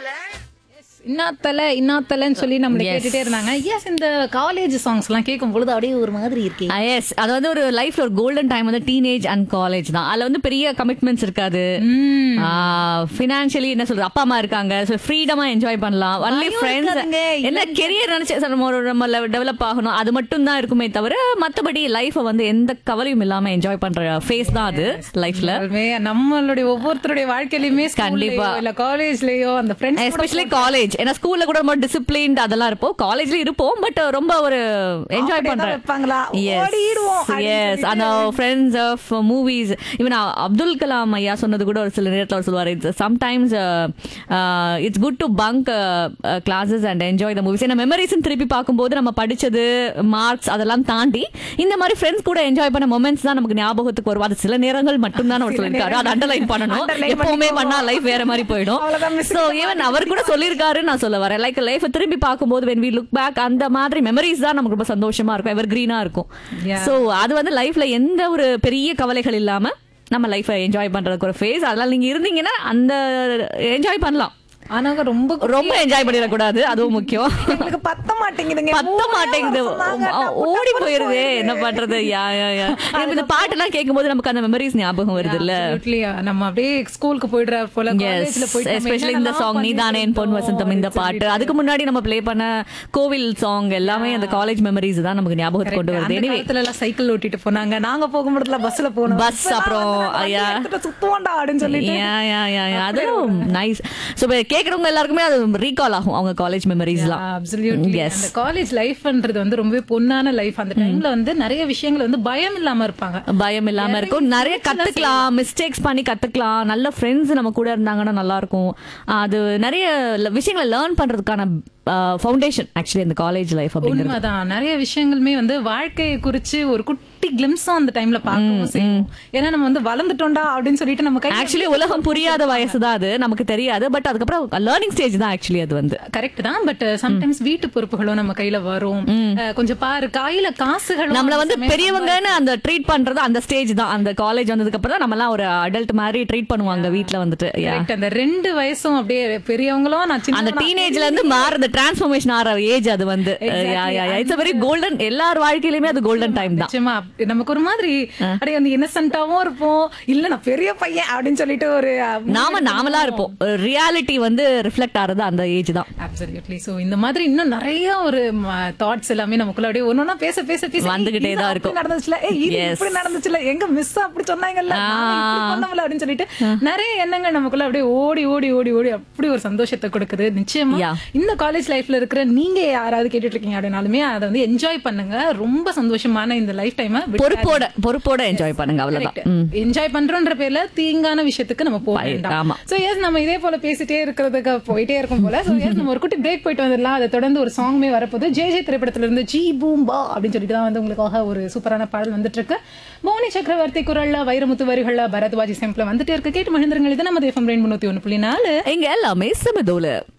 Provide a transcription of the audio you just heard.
இன்னாத்தல இன்னாத்தலன்னு சொல்லி நம்மள Yes. கேட்டுட்டே இருந்தாங்க எஸ் இந்த காலேஜ் சாங்ஸ் எல்லாம் கேட்கும் பொழுது அப்படியே ஒரு மாதிரி இருக்கு எஸ் அது வந்து ஒரு லைஃப்ல ஒரு கோல்டன் டைம் வந்து டீனேஜ் அண்ட் காலேஜ் தான் அதுல வந்து பெரிய கமிட்மெண்ட்ஸ் இருக்காது ஃபினான்ஷியலி என்ன சொல்றது அப்பா அம்மா இருக்காங்க ஃப்ரீடமா என்ஜாய் பண்ணலாம் ஒன்லி பயம் ஃப்ரெண்ட்ஸ் இருக்காதுங்க. என்ன கெரியர் நினைச்சு சரி, நம்ம ஒரு- நம்ம டெவலப் ஆகணும் அது மட்டும் தான் இருக்குமே தவிர மத்தபடி லைஃப வந்து எந்த கவலையும் இல்லாம என்ஜாய் பண்ற ஃபேஸ் தான் அது லைஃப்ல உண்மையாலுமே நம்மளுடைய ஒவ்வொருத்தருடைய வாழ்க்கையிலுமே கண்டிப்பா. கண்டிப்பா இல்ல காலேஜ்லயோ அந்த ஃப்ரெண்ட்ஸ் எஸ்பெஷலி காலேஜ் ஏன்னா ஸ்கூல்ல கூட ரொம்ப டிசிப்ளின்ட் அதெல்லாம் இருப்போம் காலேஜ்ல இருப்போம் பட் ரொம்ப ஒரு என்ஜாய் அப்படியே தான் பண்றேன் வைப்பாங்களா? ஓடிடுவோம் அப்படின்னு எஸ் அந்த ஃப்ரெண்ட்ஸ் ஆஃப் மூவிஸ் இவன் அப்துல் கலாம் ஐயா சொன்னது கூட ஒரு சில நேரத்தில் அவர் சொல்லுவார் it's sometimes it's good to bunk classes and enjoy the movies ஏன்னா மெமரிஸ் திருப்பி பார்க்கும்போது நம்ம படிச்சது மார்க்ஸ் அதெல்லாம் தாண்டி இந்த மாதிரி ஃப்ரெண்ட்ஸ் கூட என்ஜாய் பண்ண மொமெண்ட்ஸ் தான் நமக்கு ஞாபகத்துக்கு வரும் அது சில நேரங்கள் மட்டும்தான் அவர் சொல்லியிருக்காரு அதை அண்டர்லைன் பண்ணணும் Underline எப்பவுமே பண்ணிக்கோங்க. பண்ணா லைஃப் வேற மாதிரி போயிடும் அவ்வளவுதான் miss ஸோ ஈவன் அவர் கூட சொல்லியிருக்காரு நான் சொல்ல வரேன் லைக் லைஃப் திரும்பி பார்க்கும்போது when we லுக் பேக் அந்த மாதிரி மெமரிஸ் தான் நமக்கு ரொம்ப சந்தோஷமா இருக்கும் எவர் கிரீனா இருக்கும் Yeah. சோ அது வந்து லைஃப்ல எந்த ஒரு பெரிய கவலைகள் இல்லாம நம்ம லைஃபை என்ஜாய் பண்றதுக்கு ஒரு ஃபேஸ் அதனால நீங்க இருந்தீங்கன்னா அந்த என்ஜாய் பண்ணலாம் ஆனா ரொம்ப ரொம்ப என்ஜாய் பண்ணிடக்கூடாது அதுவும் முக்கியம் எங்களுக்கு பத்த மாட்டேங்குதுங்க பத்த மாட்டேங்குது சொன்னாங்க, ஆ, டப்பு ஓடி டப்புன்னு போயிருதே என்ன பண்றது யா யா யா நம்ம இந்த பாட்டெல்லாம் கேட்கும்போது நமக்கு அந்த மெமரிஸ் ஞாபகம் வருது இல்ல Absolutely. நம்ம அப்படியே ஸ்கூலுக்கு போயிடுற போல காலேஜ்ல போயிட்டு நம்ம எஸ்பெஷலி இந்த என்னென்னலாம் சாங் நீ தானே பொன் பண்ணிட்டு வசந்தம் இந்த இருந்தோம் பாட்டு அதுக்கு முன்னாடி நம்ம ப்ளே பண்ண கோவில் சாங் எல்லாமே அந்த காலேஜ் மெமரிஸ் தான் நமக்கு ஞாபகத்துக்கு கொண்டு வருது அந்த எனிவே காலத்துல எல்லாம் சைக்கிள் ஓட்டிட்டு போனாங்க நாங்க போகும்போதுல பஸ்ல போனோம் Bus அப்புறம், ஐயா. சுத்துவோண்டா அப்படின்னு சொல்லிட்டு யா, யா, யா, யா. அதுவும் நைஸ் சோ கேக்குறவங்க எல்லாருக்குமே அது ரீகால் ஆகும் அவங்க காலேஜ் மெமரிஸ்லாம் அப்சல்யூட்லி எஸ் அந்த காலேஜ் லைஃப்ன்றது வந்து ரொம்பவே பொன்னான லைஃப் அந்த டைம்ல வந்து நிறைய விஷயங்கள் வந்து பயம் இல்லாம இருப்பாங்க பயம் இல்லாம இருக்கும் நிறைய கத்துக்கலாம் மிஸ்டேக்ஸ் பண்ணி கத்துக்கலாம் நல்ல ஃப்ரெண்ட்ஸ் நம்ம கூட இருந்தாங்கன்னா நல்லா இருக்கும் அது நிறைய ல- விஷயங்களை லேர்ன் பண்றதுக்கான ஃபவுண்டேஷன் ஆக்சுவலி இந்த காலேஜ் லைஃப் அப்படிங்கிறது உண்மைதான் நிறைய விஷயங்களுமே வந்து வாழ்க்கையை குறிச்சு ஒரு குட்டி கிளிம்ஸும் அந்த டைம்ல பார்க்கவும் செய்யும் ஏன்னா நம்ம வந்து வளர்ந்துட்டோம்டா அப்படின்னு சொல்லிட்டு நம்ம கை ஆக்சுவலி உலகம் புரியாத வயசு தான் அது நமக்கு தெரியாது பட் அதுக்கப்புறம் லேர்னிங் ஸ்டேஜ் தான் ஆக்சுவலி அது வந்து கரெக்ட் தான் பட் சம்டைம்ஸ் வீட்டு பொறுப்புகளும் நம்ம கையில வரும் அஹ் கொஞ்சம் பாரு கையில காசுகளும் நம்மள வந்து அந்த சமயம் பெரியவங்கன்னு அந்த ட்ரீட் பண்றது அந்த ஸ்டேஜ் தான் அந்த காலேஜ் வந்ததுக்கு அப்புறம் தான் நம்ம எல்லாம் ஒரு அடல்ட் மாதிரி ட்ரீட் பண்ணுவாங்க வீட்ல வந்துட்டு Yeah. correct. அந்த ரெண்டு வயசும் அப்படியே பெரியவங்களும் நான் சின்ன அந்த டீனேஜ்ல இருந்து மாறுற டிரான்ஸ்ஃபர்மேஷன் ஆற ஏஜ் அது வந்து இட்ஸ் வெரி கோல்டன் எல்லார் வாழ்க்கையிலுமே அது கோல்டன் டைம் தான் நிச்சயமா அப்படி நமக்கு ஒரு மாதிரி அப்படியே வந்து இன்னசென்ட்டாவும் இருப்போம் இல்ல நான் பெரிய பையன் அப்படின்னு சொல்லிட்டு ஒரு நாம நாமலா இருப்போம் ரியாலிட்டி வந்து ரிஃப்ளெக்ட் ஆறது அந்த ஏஜ் தான் அப்சல்யூட்லி சோ இந்த மாதிரி இன்னும் நிறைய ஒரு தாட்ஸ் எல்லாமே நமக்குள்ள அப்படியே ஒன்னொன்னா பேச பேச பேச வந்துகிட்டே ஏய், இது தான் அப்படி இருக்கும். நடந்துச்சுல ஏய் இது Yes. இப்படி நடந்துச்சுல எங்க மிஸ் அப்படி சொன்னாங்கல்ல ஆ. நாங்க இப்படி பண்ணோம்ல அப்படின்னு சொல்லிட்டு நிறைய எண்ணங்கள் நமக்குள்ள அப்படியே ஓடி ஓடி ஓடி ஓடி அப்படி ஒரு சந்தோஷத்தை கொடுக்குது நிச்சயமா Yeah. இந்த காலேஜ் லைஃப்ல இருக்கிற நீங்க யாராவது கேட்டுட்டு இருக்கீங்க அப்படின்னாலுமே அதை வந்து என்ஜாய் பண்ணுங்க ரொம்ப சந்தோஷமான இந்த லைஃப் டைம் பொறுப்போட பொறுப்போட என்ஜாய் பண்ணுங்க அவ்வளவுதான் ம். என்ஜாய் பண்றோன்ற பேர்ல தீங்கான விஷயத்துக்கு நம்ம போக ஆமா. வேண்டாம் சோ எஸ் நம்ம இதே போல பேசிட்டே இருக்கிறதுக்கு போயிட்டே இருக்கும் போல சோ எஸ் நம்ம ஒரு குட்டி பிரேக் போயிட்டு வந்துடலாம் அதை தொடர்ந்து ஒரு சாங்மே வரப்போகுது ஜே ஜே திரைப்படத்துல இருந்து ஜி பூம் பா அப்படின்னு சொல்லிட்டு தான் வந்து உங்களுக்காக ஒரு சூப்பரான பாடல் வந்துட்டு இருக்கு மோனி சக்கரவர்த்தி குரல்ல வைரமுத்து வரிகள்ல பரத்வாஜி செம்பிள் வந்துட்டே இருக்கு கேட்டு மகிழ்ந்துருங்கள் இது நம்ம எஃப்எம் ரெண்டு முன்னூத்தி ஒண்ணு புள்ளி நாலு இங்க எல்லாமே சமதோல